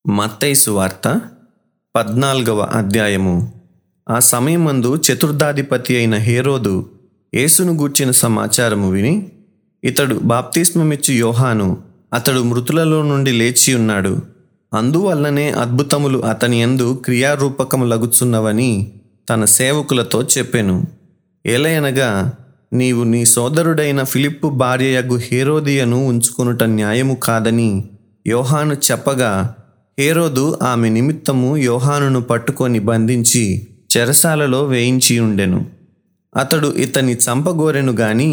మత్తయి వార్త పద్నాలుగవ అధ్యాయము ఆ సమయమందు చతుర్థాధిపతి అయిన హేరోదు యేసును గూర్చిన సమాచారము విని ఇతడు బాప్తిస్మమిచ్చు యోహాను అతడు మృతులలో నుండి లేచి ఉన్నాడు అందువల్లనే అద్భుతములు అతని యందు క్రియారూపకములగుచున్నవని తన సేవకులతో చెప్పెను ఏలయనగా నీవు నీ సోదరుడైన ఫిలిప్పు భార్యయగు హేరోదియను ఉంచుకొనుట న్యాయము కాదని యోహాను చెప్పగా హేరోదు ఆమె నిమిత్తము యోహానును పట్టుకొని బంధించి చెరసాలలో వేయించి ఉండెను అతడు ఇతని చంపగోరెను గాని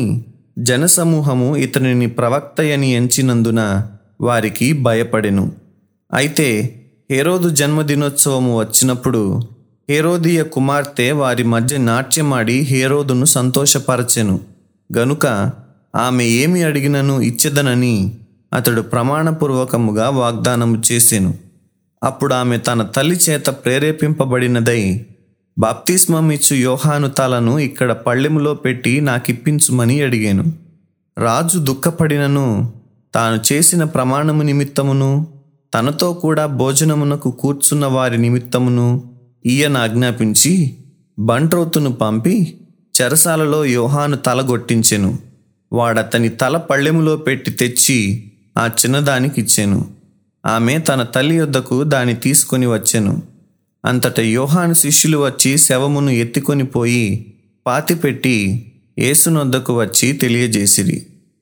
జనసమూహము ఇతనిని ప్రవక్తయని ఎంచినందున వారికి భయపడెను అయితే హేరోదు జన్మదినోత్సవము వచ్చినప్పుడు హేరోదియ కుమార్తె వారి మధ్య నాట్యమాడి హేరోదును సంతోషపరచెను గనుక ఆమె ఏమి అడిగినను ఇచ్చెదనని అతడు ప్రమాణపూర్వకముగా వాగ్దానము చేసెను అప్పుడు ఆమె తన తల్లి చేత ప్రేరేపింపబడినదై బాప్తిస్మం ఇచ్చు యోహాను తలను ఇక్కడ పళ్ళెములో పెట్టి నాకిప్పించుమని అడిగాను రాజు దుఃఖపడినను తాను చేసిన ప్రమాణము నిమిత్తమును తనతో కూడా భోజనమునకు కూర్చున్న వారి నిమిత్తమును ఈయన ఆజ్ఞాపించి బంట్రోతును పంపి చెరసాలలో యోహాను తల గొట్టించెను వాడతని తల పళ్ళెములో పెట్టి తెచ్చి ఆ చిన్నదానికి ఇచ్చెను ఆమె తన తల్లి యొద్దకు దాన్ని తీసుకొని వచ్చెను అంతట యోహాను శిష్యులు వచ్చి శవమును ఎత్తుకొని పోయి పాతిపెట్టి యేసునొద్దకు వచ్చి తెలియజేసిరి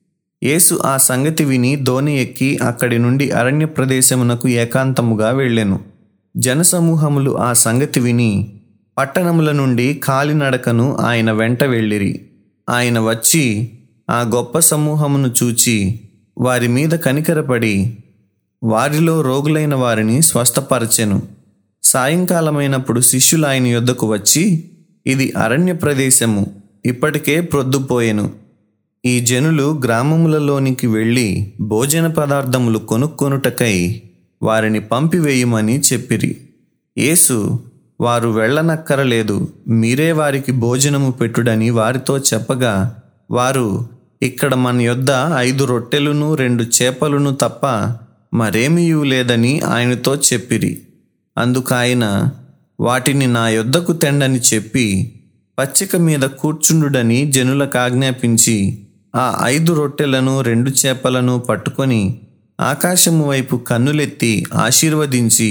యేసు ఆ సంగతి విని దోణి ఎక్కి అక్కడి నుండి అరణ్య ప్రదేశమునకు ఏకాంతముగా వెళ్ళెను జనసమూహములు ఆ సంగతి విని పట్టణముల నుండి కాలినడకను ఆయన వెంట వెళ్ళిరి ఆయన వచ్చి ఆ గొప్ప సమూహమును చూచి వారి మీద కనికరపడి వారిలో రోగులైన వారిని స్వస్థపరచెను సాయంకాలమైనప్పుడు శిష్యులు ఆయన యొద్దకు వచ్చి ఇది అరణ్య ప్రదేశము ఇప్పటికే ప్రొద్దుపోయెను ఈ జనులు గ్రామములలోనికి వెళ్ళి భోజన పదార్థములు కొనుక్కొనుటకై వారిని పంపివేయమని చెప్పిరి యేసు వారు వెళ్ళనక్కరలేదు మీరే వారికి భోజనము పెట్టుడని వారితో చెప్పగా వారు ఇక్కడ మన యొద్ద ఐదు రొట్టెలును రెండు చేపలును తప్ప మరేమీయూ లేదని ఆయనతో చెప్పిరి అందుకాయన వాటిని నా యొద్దకు తెండని చెప్పి పచ్చిక మీద కూర్చుండుడని జనులకు ఆజ్ఞాపించి ఆ ఐదు రొట్టెలను రెండు చేపలను పట్టుకొని ఆకాశము వైపు కన్నులెత్తి ఆశీర్వదించి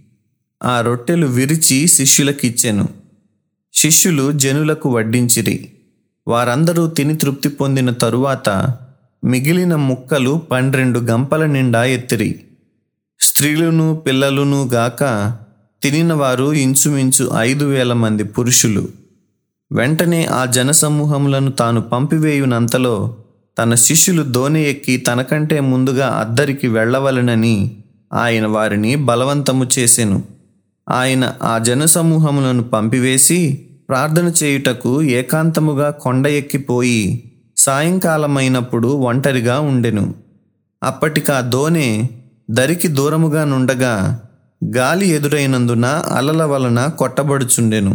ఆ రొట్టెలు విరిచి శిష్యులకిచ్చెను శిష్యులు జనులకు వడ్డించిరి వారందరూ తిని తృప్తి పొందిన తరువాత మిగిలిన ముక్కలు పన్నెండు గంపల నిండా ఎత్తిరి స్త్రీలును పిల్లలును గాక తినిన వారు ఇంచుమించు ఐదు వేల మంది పురుషులు వెంటనే ఆ జనసమూహములను తాను పంపివేయునంతలో తన శిష్యులు దోణి ఎక్కి తనకంటే ముందుగా అద్దరికి వెళ్ళవలెనని ఆయన వారిని బలవంతము చేసెను ఆయన ఆ జనసమూహములను పంపివేసి ప్రార్థన చేయుటకు ఏకాంతముగా కొండ ఎక్కిపోయి సాయంకాలమైనప్పుడు ఒంటరిగా ఉండెను అప్పటికా దోనె దరికి దూరముగా నుండగా గాలి ఎదురైనందున అలల వలన కొట్టబడుచుండెను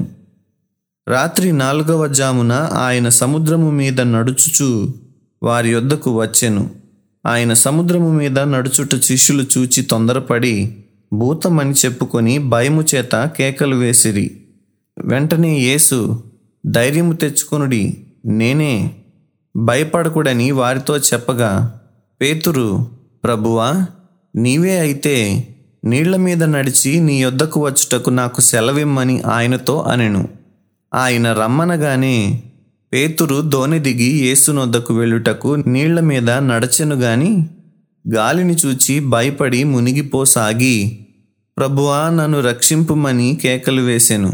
రాత్రి నాలుగవ జామున ఆయన సముద్రము మీద నడుచుచు వారి యొద్దకు వచ్చెను ఆయన సముద్రము మీద నడుచుట శిష్యులు చూచి తొందరపడి భూతమని చెప్పుకొని భయము చేత కేకలు వేసిరి వెంటనే యేసు ధైర్యము తెచ్చుకొనుడి నేనే భయపడకుడని వారితో చెప్పగా పేతురు ప్రభువా నీవే అయితే నీళ్ల మీద నడిచి నీ యొద్దకు వచ్చుటకు నాకు సెలవిమ్మని ఆయనతో అనెను ఆయన రమ్మనగానే పేతురు దోణి దిగి యేసునొద్దకు వెళ్ళుటకు నీళ్ల మీద నడచెను గాని గాలిని చూచి భయపడి మునిగిపోసాగి ప్రభువా నన్ను రక్షింపుమని కేకలు వేసెను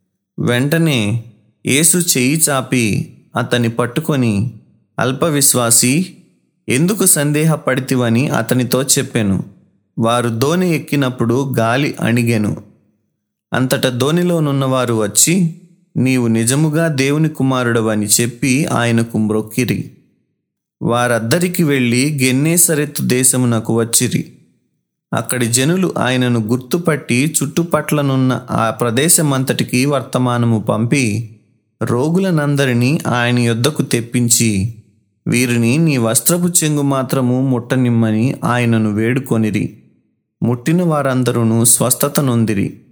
వెంటనే యేసు చెయ్యి చాపి అతని పట్టుకొని అల్పవిశ్వాసి ఎందుకు సందేహపడితివని అతనితో చెప్పాను వారు దోణి ఎక్కినప్పుడు గాలి అణిగెను అంతట దోణిలోనున్నవారు వచ్చి నీవు నిజముగా దేవుని కుమారుడవని చెప్పి ఆయనకు మ్రొక్కిరి వారద్దరికి వెళ్ళి గెన్నేసరెత్తు దేశమునకు వచ్చిరి అక్కడి జనులు ఆయనను గుర్తుపట్టి చుట్టుపట్లనున్న ఆ ప్రదేశమంతటికి వర్తమానము పంపి రోగులనందరినీ ఆయన యొద్దకు తెప్పించి వీరిని నీ వస్త్రపు చెంగు మాత్రము ముట్టనిమ్మని ఆయనను వేడుకొనిరి ముట్టిన వారందరూ స్వస్థత నొందిరి